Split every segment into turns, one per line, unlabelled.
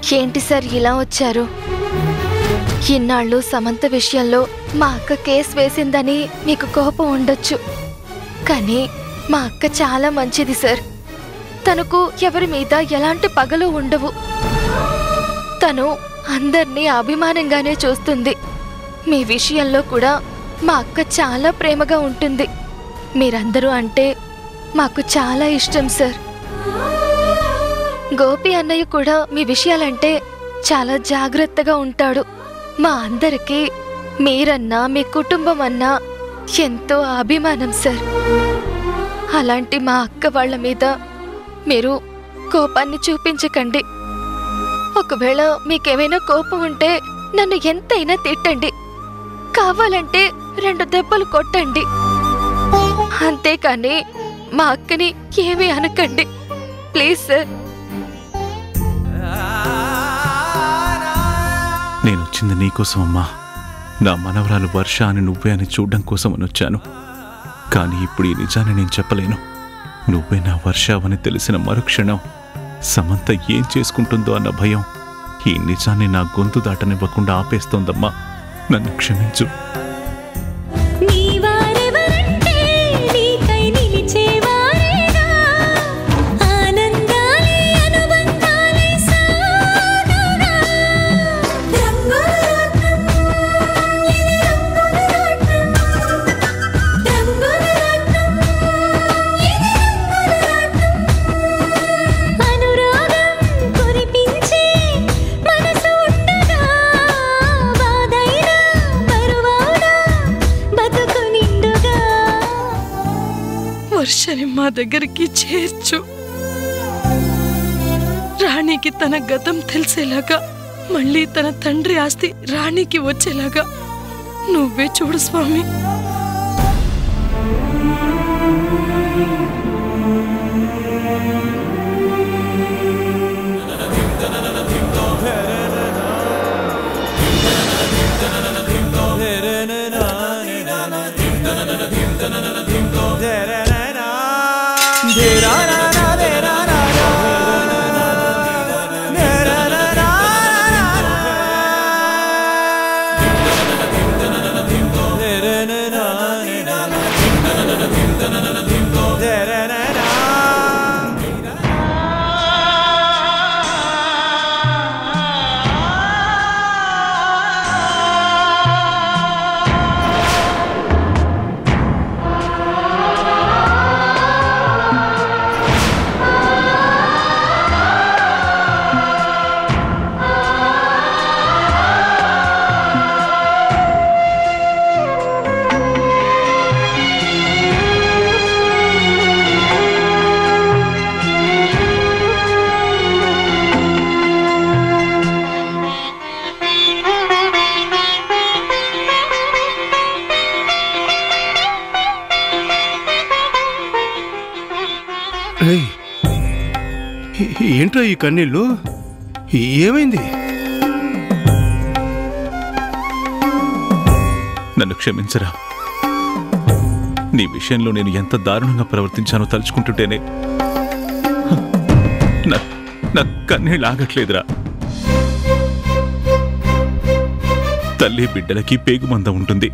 ఏంటి సార్ ఇలా వచ్చారు ఇన్నాళ్ళు సమంత విషయంలో మా అక్క కేసు వేసిందని మీకు కోపం ఉండొచ్చు కానీ మా అక్క చాలా మంచిది సార్ తనకు ఎవరి మీద ఎలాంటి పగలు ఉండవు తను అందర్నీ అభిమానంగానే చూస్తుంది మీ విషయంలో కూడా మా అక్క చాలా ప్రేమగా ఉంటుంది మీరందరూ అంటే మాకు చాలా ఇష్టం సార్ గోపి అన్నయ్య కూడా మీ విషయాలంటే చాలా జాగ్రత్తగా ఉంటాడు మా అందరికీ మీరన్నా మీ కుటుంబం అన్నా ఎంతో అభిమానం సార్ అలాంటి మా అక్క వాళ్ళ మీద మీరు కోపాన్ని చూపించకండి ఒకవేళ మీకేమైనా కోపం ఉంటే నన్ను ఎంతైనా తిట్టండి కావాలంటే రెండు దెబ్బలు కొట్టండి అంతేకాని మా అక్కని ఏమీ అనకండి ప్లీజ్ సార్
నేను వచ్చింది నీకోసం అమ్మా నా మనవరాలు వర్ష అని నువ్వే అని చూడడం కోసం అని వచ్చాను కానీ ఇప్పుడు ఈ నిజాన్ని నేను చెప్పలేను నువ్వే నా వర్షావని తెలిసిన మరుక్షణం సమంత ఏం చేసుకుంటుందో అన్న భయం ఈ నిజాన్ని నా గొంతు దాటనివ్వకుండా ఆపేస్తోందమ్మా నన్ను క్షమించు
నీవారెవరంటే నీకై నిలిచేవారేగా ఆనందాలే అనుబంధాలే సాగగా రంగులరాట్నం ఇది రంగులరాట్నం రంగులరాట్నం ఇది రంగులరాట్నం అనురాగం కురిపించే మనసు ఉండగా బాధైనా బరువౌనా బతుకు నిండుగా
వర్షని మా దగ్గరికి చేర్చు రాణికి తన గతం తెలిసేలాగా మళ్ళీ తన తండ్రి ఆస్తి రాణికి వచ్చేలాగా నువ్వే చూడు స్వామి
ఏయ్, ఏ- ఏంట్రా ఈ కన్నీళ్ళు ఏమైంది
నన్ను క్షమించరా నీ విషయంలో నేను ఎంత దారుణంగా ప్రవర్తించానో తలుచుకుంటుంటేనే నా నా కన్నీళ్ళు ఆగట్లేదురా తల్లి బిడ్డలకి పేగుబంధం ఉంటుంది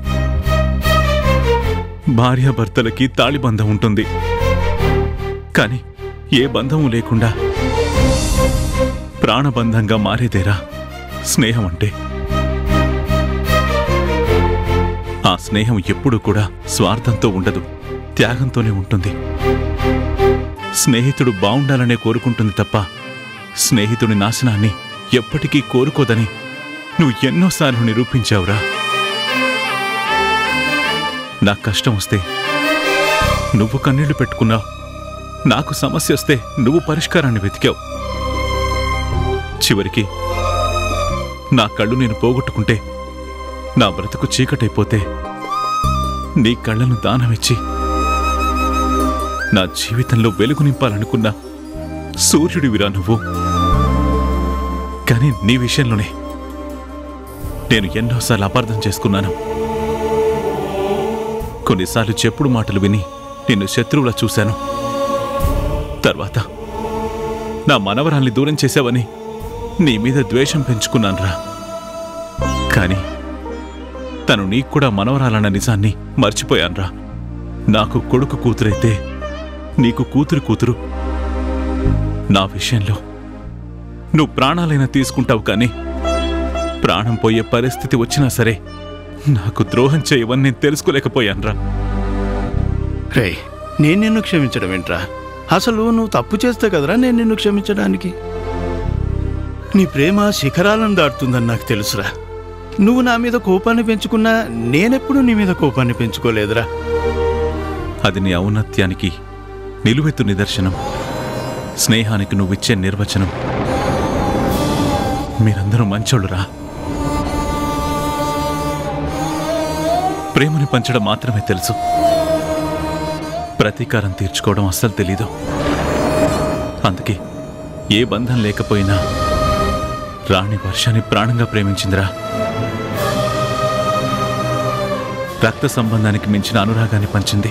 భార్యాభర్తలకి తాళిబంధం ఉంటుంది కానీ ఏ బంధము లేకుండా ప్రాణబంధంగా మారేదేరా స్నేహం అంటే ఆ స్నేహం ఎప్పుడూ కూడా స్వార్థంతో ఉండదు త్యాగంతోనే ఉంటుంది స్నేహితుడు బావుండాలనే కోరుకుంటుంది తప్ప స్నేహితుడి నాశనాన్ని ఎప్పటికీ కోరుకోదని నువ్వు ఎన్నోసార్లు నిరూపించావురా నాకు కష్టం వస్తే నువ్వు కన్నీళ్లు పెట్టుకున్నావు నాకు సమస్య వస్తే నువ్వు పరిష్కారాన్ని వెతికావు చివరికి నా కళ్ళు నేను పోగొట్టుకుంటే నా బ్రతుకు చీకటైపోతే నీ కళ్ళను దానమిచ్చి నా జీవితంలో వెలుగు నింపాలనుకున్నా సూర్యుడివిరా నువ్వు కానీ నీ విషయంలోనే నేను ఎన్నోసార్లు అపార్థం చేసుకున్నాను కొన్నిసార్లు చెప్పుడు మాటలు విని నిన్ను శత్రువులా చూశాను తర్వాత నా మనవరాల్ని దూరం చేశావని నీ మీద ద్వేషం పెంచుకున్నానురా కానీ తను నీకు కూడా మనవరాలన్న నిజాన్ని మర్చిపోయానురా నాకు కొడుకు కూతురైతే నీకు కూతురు కూతురు నా విషయంలో నువ్వు ప్రాణాలైనా తీసుకుంటావు కానీ ప్రాణం పోయే పరిస్థితి వచ్చినా సరే నాకు ద్రోహం చేయవని నేను తెలుసుకోలేకపోయానురా
రే నేను నిన్ను క్షమించడం ఏంట్రా అసలు నువ్వు తప్పు చేస్తే కదరా నేను నిన్ను క్షమించడానికి నీ ప్రేమ శిఖరాలను దాటుతుందని నాకు తెలుసురా నువ్వు నా మీద కోపాన్ని పెంచుకున్నా నేనెప్పుడు నీ మీద కోపాన్ని పెంచుకోలేదురా
అది నీ ఔన్నత్యానికి నిలువెత్తు నిదర్శనం స్నేహానికి నువ్విచ్చే నిర్వచనం మీరందరూ మంచోళ్ళురా ప్రేమని పంచడం మాత్రమే తెలుసు ప్రతీకారం తీర్చుకోవడం అస్సలు తెలీదు అందుకే ఏ బంధం లేకపోయినా రాణి వర్షాన్ని ప్రాణంగా ప్రేమించిందిరా రక్త సంబంధానికి మించిన అనురాగాన్ని పంచింది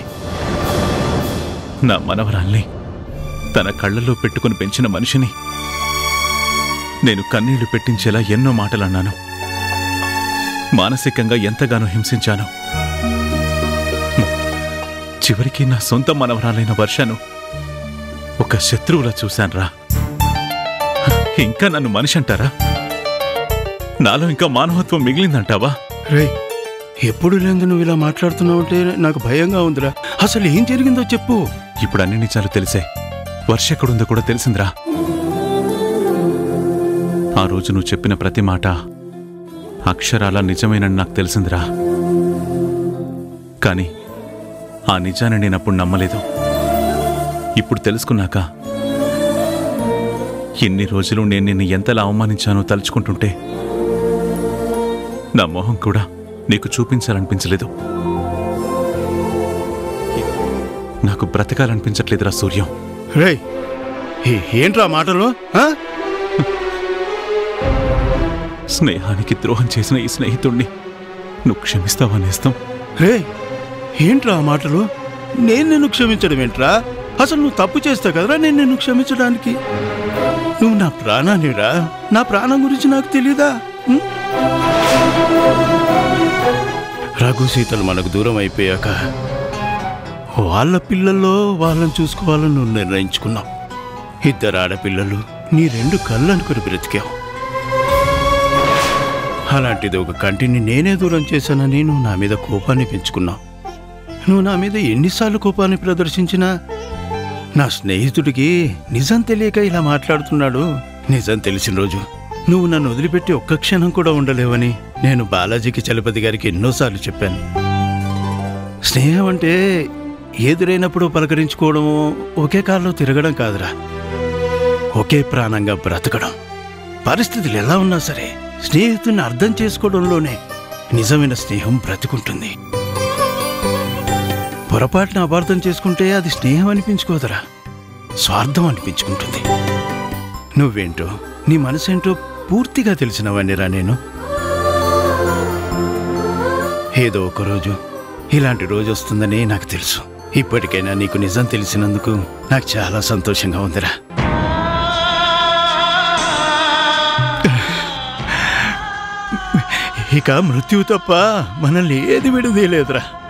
నా మనవరాల్ని తన కళ్ళల్లో పెట్టుకుని పెంచిన మనిషిని నేను కన్నీళ్లు పెట్టించేలా ఎన్నో మాటలు అన్నాను మానసికంగా ఎంతగానో హింసించాను హ్మ్. చివరికి నా సొంత మనవరాలైన వర్షను ఒక శత్రువులా చూశాన్రా ఇంకా నన్ను మనిషి అంటారా నాలో ఇంకా మానవత్వం మిగిలిందంటావా
రే ఎప్పుడు లేదు నువ్వు ఇలా మాట్లాడుతున్నావు అంటే నాకు భయంగా ఉందిరా అసలు ఏం జరిగిందో చెప్పు
ఇప్పుడు అన్ని నిజాలు తెలిసే వర్ష ఎక్కడుందో కూడా తెలిసిందిరా ఆ రోజు నువ్వు చెప్పిన ప్రతి మాట అక్షరాల నిజమేనని నాకు తెలిసిందిరా కానీ ఆ నిజాన్ని నేను అప్పుడు నమ్మలేదు ఇప్పుడు తెలుసుకున్నాక ఎన్ని రోజులు నేను నిన్ను ఎంతలా అవమానించానో తలుచుకుంటుంటే నా మొహం కూడా నీకు చూపించాలనిపించలేదు నాకు బ్రతకాలనిపించట్లేదురా సూర్యం
రే ఏంట్రా మాటలు ఆ?
స్నేహానికి ద్రోహం చేసిన ఈ స్నేహితుణ్ణి నువ్వు క్షమిస్తావా నేస్తం
రే ఏంట్రా ఆ మాటలు నేను నిన్ను క్షమించడం ఏంట్రా అసలు నువ్వు తప్పు చేస్తావు కదరా నేను నిన్ను క్షమించడానికి నువ్వు నా ప్రాణానిరా నా ప్రాణం గురించి నాకు తెలీదా ఉం? రఘు సీతలు మనకు దూరం అయిపోయాక వాళ్ళ పిల్లల్లో వాళ్ళని చూసుకోవాలని నువ్వు నిర్ణయించుకున్నావు ఇద్దరు ఆడపిల్లలు నీ రెండు కళ్ళు అనుకుని బ్రతికావు అలాంటిది ఒక కంటిని నేనే దూరం చేశానని నువ్వు నా మీద కోపాన్ని పెంచుకున్నావు నువ్వు నా మీద ఎన్నిసార్లు కోపాన్ని ప్రదర్శించినా నా స్నేహితుడికి నిజం తెలియక ఇలా మాట్లాడుతున్నాడు నిజం తెలిసిన రోజు నువ్వు నన్ను వదిలిపెట్టి ఒక్క క్షణం కూడా ఉండలేవని నేను బాలాజీకి చలపతి గారికి ఎన్నోసార్లు చెప్పాను స్నేహం అంటే ఎదురైనప్పుడు పలకరించుకోవడము ఒకే కారులో తిరగడం కాదురా ఒకే ప్రాణంగా బ్రతకడం పరిస్థితులు ఎలా ఉన్నా సరే స్నేహితుని అర్థం చేసుకోవడంలోనే నిజమైన స్నేహం బ్రతికుంటుంది పొరపాటున అపార్థం చేసుకుంటే అది స్నేహం అనిపించుకోదురా స్వార్థం అనిపించుకుంటుంది నువ్వేంటో నీ మనసేంటో పూర్తిగా తెలిసినవన్నీరా నేను ఏదో ఒక రోజు ఇలాంటి రోజు వస్తుందని నాకు తెలుసు ఇప్పటికైనా నీకు నిజం తెలిసినందుకు నాకు చాలా సంతోషంగా ఉందిరా ఇక మృత్యువు తప్ప మనల్ని ఏది విడదీయలేదురా